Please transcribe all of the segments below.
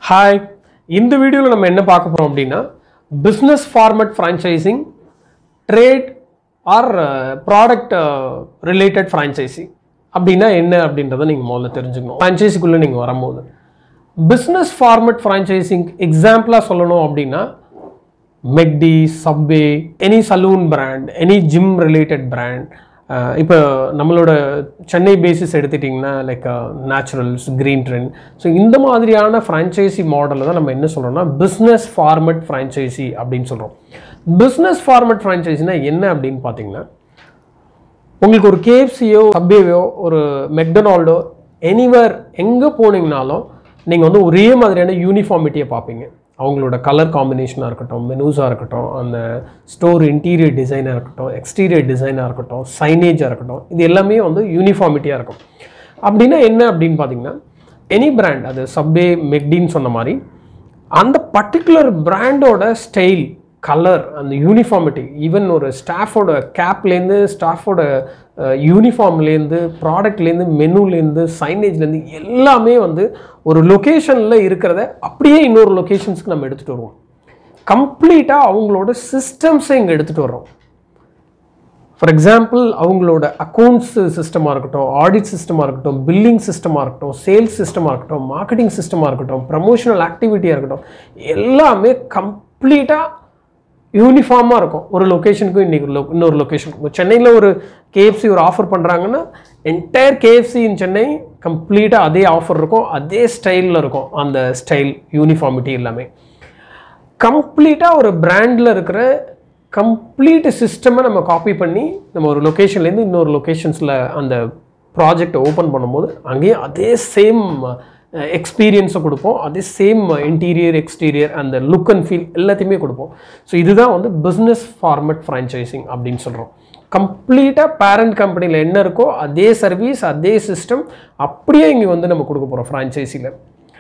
hi இந்த வீடியோவில் நம்ம என்ன பார்க்க போகிறோம் அப்படின்னா business format franchising trade or product related franchisee அப்படின்னா என்ன அப்படின்றத நீங்கள் முதல்ல தெரிஞ்சுக்கணும் ஃப்ரான்ச்சைசிக்குள்ளே நீங்கள் வரும்போது பிஸ்னஸ் ஃபார்மட் ஃப்ரான்ச்சைசிங் எக்ஸாம்பிளாக சொல்லணும் அப்படின்னா McD Subway any salon brand any gym related brand இப்போ நம்மளோட சென்னை பேசிஸ் எடுத்துட்டிங்கன்னா like Naturals Green Trend so இந்த மாதிரியான ஃப்ரான்ச்சைசி மாடலில் தான் நம்ம என்ன சொல்கிறோம்னா பிஸ்னஸ் ஃபார்மட் ஃப்ரான்ச்சைசி அப்படின்னு சொல்கிறோம் பிஸ்னஸ் ஃபார்மட் ஃப்ரான்ச்சைசினா என்ன அப்படின்னு பார்த்தீங்கன்னா உங்களுக்கு ஒரு கேஎஃப்சியோ சப்வேயோ ஒரு மெக்டொனால்டோ எனிவேர் எங்கே போனீங்கனாலும் நீங்கள் வந்து ஒரே மாதிரியான யூனிஃபார்மிட்டியை பார்ப்பீங்க அவங்களோட கலர் காம்பினேஷனாக இருக்கட்டும் மெனூஸாக இருக்கட்டும் அந்த ஸ்டோர் இன்டீரியர் டிசைனாக இருக்கட்டும் எக்ஸ்டீரியர் டிசைனாக இருக்கட்டும் சைனேஜாக இருக்கட்டும் இது எல்லாமே வந்து யூனிஃபார்மிட்டியாக இருக்கும் அப்படின்னா என்ன அப்படின்னு பார்த்தீங்கன்னா எனி பிராண்ட் அது சப்வே மெக்டின்னு சொன்ன மாதிரி அந்த பர்டிகுலர் பிராண்டோட ஸ்டைல் கலர் அந்த யூனிஃபார்மிட்டி ஈவன் ஒரு ஸ்டாஃபோட கேப்லேருந்து ஸ்டாஃபோட யூனிஃபார்ம்லேருந்து ப்ராடக்ட்லேருந்து மெனுலேருந்து சைனேஜ்லேருந்து எல்லாமே வந்து ஒரு லொக்கேஷனில் இருக்கிறத அப்படியே இன்னொரு லொக்கேஷன்ஸ்க்கு நம்ம எடுத்துகிட்டு வருவோம் கம்ப்ளீட்டாக அவங்களோட சிஸ்டம்ஸை இங்கே எடுத்துகிட்டு வர்றோம் ஃபார் எக்ஸாம்பிள் அவங்களோட அக்கௌண்ட்ஸ் சிஸ்டமாக இருக்கட்டும் ஆடிட் சிஸ்டமாக இருக்கட்டும் பில்லிங் சிஸ்டமாக இருக்கட்டும் சேல்ஸ் சிஸ்டமாக இருக்கட்டும் மார்க்கெட்டிங் சிஸ்டமாக இருக்கட்டும் ப்ரமோஷனல் ஆக்டிவிட்டியாக இருக்கட்டும் எல்லாமே கம்ப்ளீட்டாக யூனிஃபார்மாக இருக்கும் ஒரு லொக்கேஷனுக்கும் இன்னைக்கு லொ இன்னொரு லொக்கேஷனுக்கும் சென்னையில் ஒரு கேஎஃப்சி ஒரு ஆஃபர் பண்ணுறாங்கன்னா என்டையர் கேஎஃப்சி இன் சென்னை கம்ப்ளீட்டாக அதே ஆஃபர் இருக்கும் அதே ஸ்டைலில் இருக்கும் அந்த ஸ்டைல் யூனிஃபார்மிட்டி எல்லாமே கம்ப்ளீட்டாக ஒரு பிராண்டில் இருக்கிற கம்ப்ளீட் சிஸ்டமை நம்ம காப்பி பண்ணி நம்ம ஒரு லொக்கேஷன்லேருந்து இன்னொரு லொக்கேஷன்ஸில் அந்த ப்ராஜெக்டை ஓப்பன் பண்ணும்போது அங்கேயும் அதே சேம் எக்ஸ்பீரியன்ஸை கொடுப்போம் அதே சேம் இன்டீரியர் எக்ஸ்டீரியர் அந்த லுக் அண்ட் ஃபீல் எல்லாத்தையுமே கொடுப்போம் ஸோ இதுதான் வந்து பிஸ்னஸ் ஃபார்மட் ஃப்ரான்ச்சைசிங் அப்படின்னு சொல்கிறோம் கம்ப்ளீட்டாக பேரண்ட் கம்பெனியில் என்ன இருக்கோ அதே சர்வீஸ் அதே சிஸ்டம் அப்படியே இங்கே வந்து நம்ம கொடுக்க போகிறோம் ஃப்ரான்ச்சைசியில்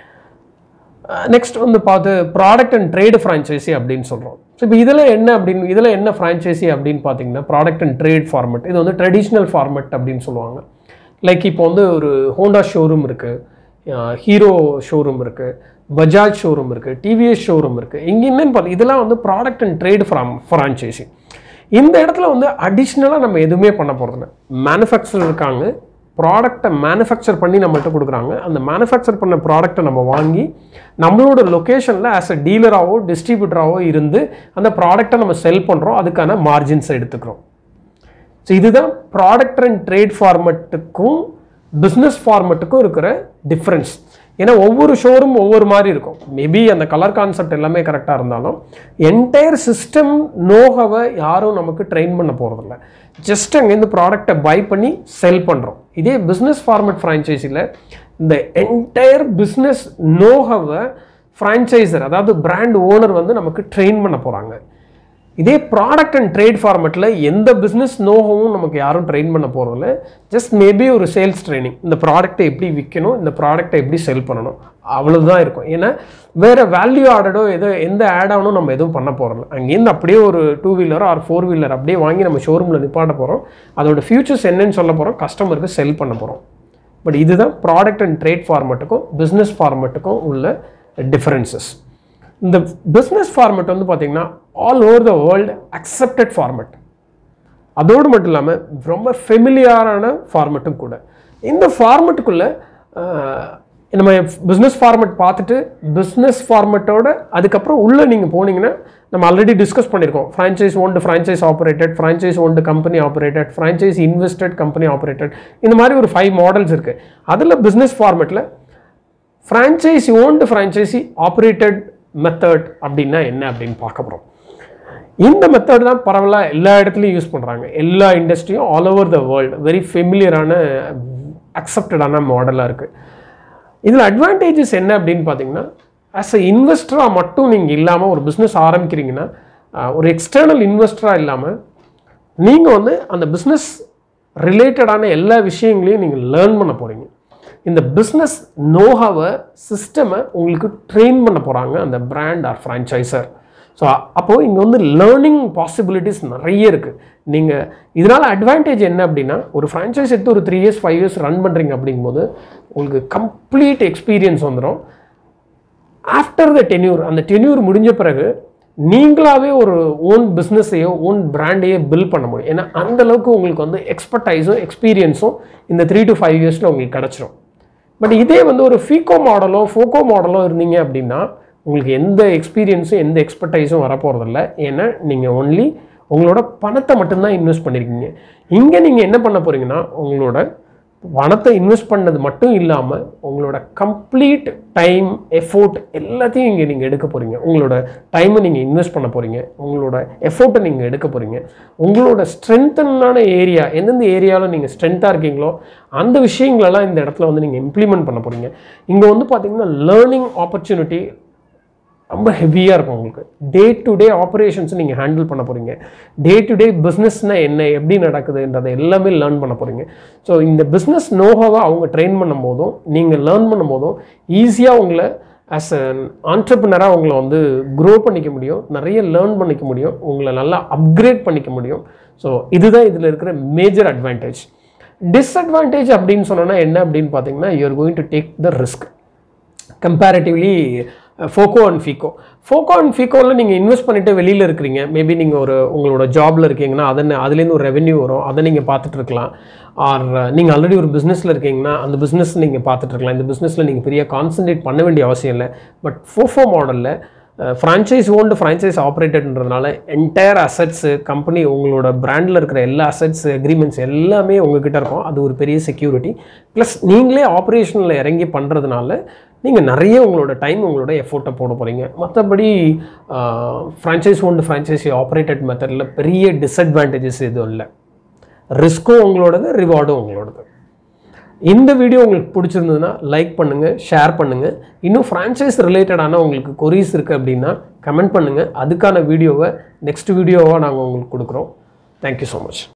நெக்ஸ்ட் வந்து பார்த்து ப்ராடக்ட் அண்ட் ட்ரேடு ஃப்ரான்ச்சைசி அப்படின்னு சொல்கிறோம் ஸோ இப்போ இதில் என்ன அப்படின்னு இதில் என்ன ஃப்ரான்ச்சைசி அப்படின்னு பார்த்தீங்கன்னா ப்ராடக்ட் அண்ட் ட்ரேட் ஃபார்மெட் இது வந்து ட்ரெடிஷ்னல் ஃபார்மெட் அப்படின்னு சொல்லுவாங்க லைக் இப்போ வந்து ஒரு ஹோண்டா ஷோரூம் இருக்குது ஹீரோ ஷோரூம் இருக்குது பஜாஜ் ஷோரூம் இருக்குது டிவிஎஸ் ஷோரூம் இருக்குது இங்கே என்னன்னு பார்த்து இதெல்லாம் வந்து product and trade from franchisee இந்த இடத்துல வந்து அடிஷ்னலாக நம்ம எதுவுமே பண்ண போகிறதில்ல மேனுஃபேக்சர் இருக்காங்க ப்ராடக்டை மேனுஃபேக்சர் பண்ணி நம்மள்ட்ட கொடுக்குறாங்க அந்த மேனுஃபேக்சர் பண்ண ப்ராடக்ட்டை நம்ம வாங்கி நம்மளோட லொக்கேஷனில் ஆஸ் அ டீலராகவோ டிஸ்ட்ரிபியூட்டராகவோ இருந்து அந்த ப்ராடக்டை நம்ம செல் பண்ணுறோம் அதுக்கான மார்ஜின்ஸை எடுத்துக்கிறோம் ஸோ இதுதான் ப்ராடக்ட் அண்ட் ட்ரேட் ஃபார்மெட்டுக்கும் பிஸ்னஸ் ஃபார்மெட்டுக்கும் இருக்கிற டிஃப்ரென்ஸ் ஏன்னா ஒவ்வொரு ஷோரூம் ஒவ்வொரு மாதிரி இருக்கும் மேபி அந்த கலர் கான்செப்ட் எல்லாமே கரெக்டாக இருந்தாலும் என்டையர் சிஸ்டம் நோகவை யாரும் நமக்கு ட்ரெயின் பண்ண போகிறதில்ல ஜஸ்ட் அங்கேருந்து ப்ராடக்டை பை பண்ணி செல் பண்ணுறோம் இதே பிஸ்னஸ் ஃபார்மெட் ஃப்ரான்ச்சைஸியில் இந்த என்டையர் பிஸ்னஸ் நோகவை ஃப்ரான்ச்சைசர் அதாவது பிராண்ட் ஓனர் வந்து நமக்கு ட்ரெயின் பண்ண போகிறாங்க இதே ப்ராடக்ட் அண்ட் ட்ரேட் ஃபார்மெட்டில் எந்த பிஸ்னஸ் நோகவும் நமக்கு யாரும் ட்ரெயின் பண்ண போகிறதில்ல ஜஸ்ட் மேபி ஒரு சேல்ஸ் ட்ரைனிங் இந்த ப்ராடக்ட்டை எப்படி விற்கணும் இந்த ப்ராடக்ட்டை எப்படி செல் பண்ணணும் அவ்வளோதான் இருக்கும் ஏன்னா வேறு வேல்யூ ஆடடோ எதோ எந்த ஆட் ஆனும் நம்ம எதுவும் பண்ண போகிறோம் அங்கேருந்து அப்படியே ஒரு two wheeler or four wheeler அப்படியே வாங்கி நம்ம ஷோரூமில் நிப்பாட்ட போகிறோம் அதோட ஃபியூச்சர்ஸ் என்னன்னு சொல்ல போகிறோம் கஸ்டமருக்கு செல் பண்ண போகிறோம் பட் இதுதான் ப்ராடக்ட் அண்ட் ட்ரேட் ஃபார்மெட்டுக்கும் பிஸ்னஸ் ஃபார்மெட்டுக்கும் உள்ள டிஃப்ரென்சஸ் இந்த பிஸ்னஸ் ஃபார்மெட் வந்து பார்த்தீங்கன்னா all over the world accepted format அதோடு மட்டும் இல்லாமல் ரொம்ப ஃபெமிலியரான ஃபார்மெட்டும் கூட இந்த ஃபார்மெட்டுக்குள்ளே நம்ம பிஸ்னஸ் ஃபார்மெட் பார்த்துட்டு பிஸ்னஸ் ஃபார்மெட்டோட அதுக்கப்புறம் உள்ளே நீங்கள் போனீங்கன்னா நம்ம ஆல்ரெடி டிஸ்கஸ் பண்ணியிருக்கோம் franchise owned franchise operated franchise owned company operated franchise invested company operated இந்த மாதிரி ஒரு ஃபைவ் மாடல்ஸ் இருக்குது அதில் பிஸ்னஸ் ஃபார்மெட்டில் franchisee owned franchisee operated method அப்படின்னா என்ன அப்படின்னு பார்க்க போகிறோம் இந்த மெத்தட் தான் பரவலாக எல்லா இடத்துலையும் யூஸ் பண்ணுறாங்க எல்லா இண்டஸ்ட்ரியும் all over the world very ஃபெமிலியரான அக்செப்டடான மாடலாக இருக்குது இதில் அட்வான்டேஜஸ் என்ன அப்படின்னு பார்த்தீங்கன்னா ஆஸ் அ இன்வெஸ்டராக மட்டும் நீங்கள் இல்லாமல் ஒரு பிஸ்னஸ் ஆரம்பிக்கிறீங்கன்னா ஒரு எக்ஸ்டர்னல் இன்வெஸ்டராக இல்லாமல் நீங்கள் வந்து அந்த பிஸ்னஸ் ரிலேட்டடான எல்லா விஷயங்களையும் நீங்கள் லேர்ன் பண்ண போகிறீங்க இந்த பிஸ்னஸ் நோஹாவை சிஸ்டமை உங்களுக்கு ட்ரெயின் பண்ண போகிறாங்க அந்த பிராண்ட் ஆர் ஃப்ரான்ச்சைசர் ஸோ அப்போது இங்கே வந்து லேர்னிங் பாசிபிலிட்டிஸ் நிறைய இருக்குது நீங்கள் இதனால் அட்வான்டேஜ் என்ன அப்படின்னா ஒரு ஃப்ரான்ச்சைஸ் எடுத்து ஒரு three years five years run பண்ணுறீங்க அப்படிங்கும்போது உங்களுக்கு கம்ப்ளீட் எக்ஸ்பீரியன்ஸ் வந்துடும் ஆஃப்டர் த டென்யூர் அந்த டென்யூர் முடிஞ்ச பிறகு நீங்களாவே ஒரு ஓன் பிஸ்னஸையோ ஓன் பிராண்டையோ பில்ட் பண்ண முடியும் ஏன்னா அந்த அளவுக்கு உங்களுக்கு வந்து எக்ஸ்பர்டைஸும் எக்ஸ்பீரியன்ஸும் இந்த த்ரீ டு ஃபைவ் இயர்ஸில் உங்களுக்கு கிடச்சிரும் பட் இதே வந்து ஒரு ஃபீகோ மாடலோ ஃபோக்கோ மாடலோ இருந்தீங்க அப்படின்னா உங்களுக்கு எந்த எக்ஸ்பீரியன்ஸும் எந்த எக்ஸ்பர்டைஸும் வரப்போகிறதில்ல ஏன்னா நீங்கள் ஒன்லி உங்களோட பணத்தை மட்டும்தான் இன்வெஸ்ட் பண்ணியிருக்கீங்க இங்கே நீங்கள் என்ன பண்ண போகிறீங்கன்னா உங்களோட பணத்தை இன்வெஸ்ட் பண்ணது மட்டும் இல்லாமல் உங்களோட கம்ப்ளீட் டைம் எஃபோர்ட் எல்லாத்தையும் இங்கே நீங்கள் எடுக்க போகிறீங்க உங்களோட டைமை நீங்கள் இன்வெஸ்ட் பண்ண போகிறீங்க உங்களோட எஃபோர்ட்டை நீங்கள் எடுக்க போகிறீங்க உங்களோட ஸ்ட்ரென்த்தனான ஏரியா எந்தெந்த ஏரியாவில் நீங்கள் ஸ்ட்ரென்த்தாக இருக்கீங்களோ அந்த விஷயங்களெல்லாம் இந்த இடத்துல வந்து நீங்கள் இம்ப்ளிமெண்ட் பண்ண போகிறீங்க இங்கே வந்து பார்த்தீங்கன்னா லேர்னிங் ஆப்பர்ச்சுனிட்டி ரொம்ப ஹெவியாக இருக்கும் உங்களுக்கு டே டு டே ஆப்ரேஷன்ஸ் நீங்கள் ஹேண்டில் பண்ண போகிறீங்க டே டு டே பிஸ்னஸ்னால் என்ன எப்படி நடக்குதுன்றதை எல்லாமே லேர்ன் பண்ண போகிறீங்க ஸோ இந்த பிஸ்னஸ் நோஹாவை அவங்க ட்ரெயின் பண்ணும் போதும் நீங்கள் லேர்ன் பண்ணும் போதும் ஈஸியாக உங்களை ஆஸ் அ ஆண்டர்பிரினராக உங்களை வந்து க்ரோ பண்ணிக்க முடியும் நிறைய லேர்ன் பண்ணிக்க முடியும் உங்களை நல்லா அப்கிரேட் பண்ணிக்க முடியும் ஸோ இதுதான் இதில் இருக்கிற மேஜர் அட்வான்டேஜ் டிஸ்அட்வான்டேஜ் அப்படின்னு சொன்னோன்னா என்ன அப்படின்னு பார்த்தீங்கன்னா you're going to take the risk comparatively FOCO and FICO FOCO and ஃபீக்கோவில் நீங்கள் இன்வெஸ்ட் பண்ணிட்டு வெளியில் இருக்கிறீங்க மேபி நீங்கள் ஒரு உங்களோட ஜாபில் இருக்கீங்கன்னா அதனை அதுலேருந்து ஒரு ரெவென்யூ வரும் அதை நீங்கள் பார்த்துட்டு இருக்கலாம் ஆர் நீங்கள் ஆல்ரெடி ஒரு பிஸ்னஸில் இருக்கீங்கன்னா அந்த பிஸ்னஸ் நீங்கள் பார்த்துட்டு இருக்கலாம் இந்த பிஸ்னஸில் நீங்கள் பெரிய கான்சன்ட்ரேட் பண்ண வேண்டிய அவசியம் இல்லை பட் ஃபோஃபோ மாடலில் ஃப்ரான்ச்சைஸ் ஓன்டு ஃப்ரான்ச்சைஸ் ஆப்ரேட்டட்ன்றதுனால என்டையர் அசட்ஸு கம்பெனி உங்களோட பிராண்டில் இருக்கிற எல்லா அசட்ஸ் அக்ரிமெண்ட்ஸ் எல்லாமே உங்ககிட்ட இருக்கும் அது ஒரு பெரிய செக்யூரிட்டி ப்ளஸ் நீங்களே ஆப்ரேஷனில் இறங்கி பண்ணுறதுனால நீங்கள் நிறைய உங்களோட டைம் உங்களோட எஃபோர்ட்டை போட போகிறீங்க மற்றபடி ஃப்ரான்ச்சைஸ் ஓன்டு ஃப்ரான்ச்சைஸி ஆப்ரேட்டட் மெத்தடில் பெரிய டிஸ்அட்வான்டேஜஸ் எதுவும் இல்லை ரிஸ்க்கும் உங்களோடது ரிவார்டும் உங்களோடது இந்த வீடியோ உங்களுக்கு பிடிச்சிருந்ததுன்னா லைக் பண்ணுங்கள் ஷேர் பண்ணுங்கள் இன்னும் ஃப்ரான்ச்சைஸ் ரிலேட்டடான உங்களுக்கு கொரீஸ் இருக்குது அப்படின்னா கமெண்ட் பண்ணுங்கள் அதுக்கான வீடியோவை நெக்ஸ்ட் வீடியோவாக நாங்கள் உங்களுக்கு கொடுக்குறோம் தேங்க்யூ ஸோ மச்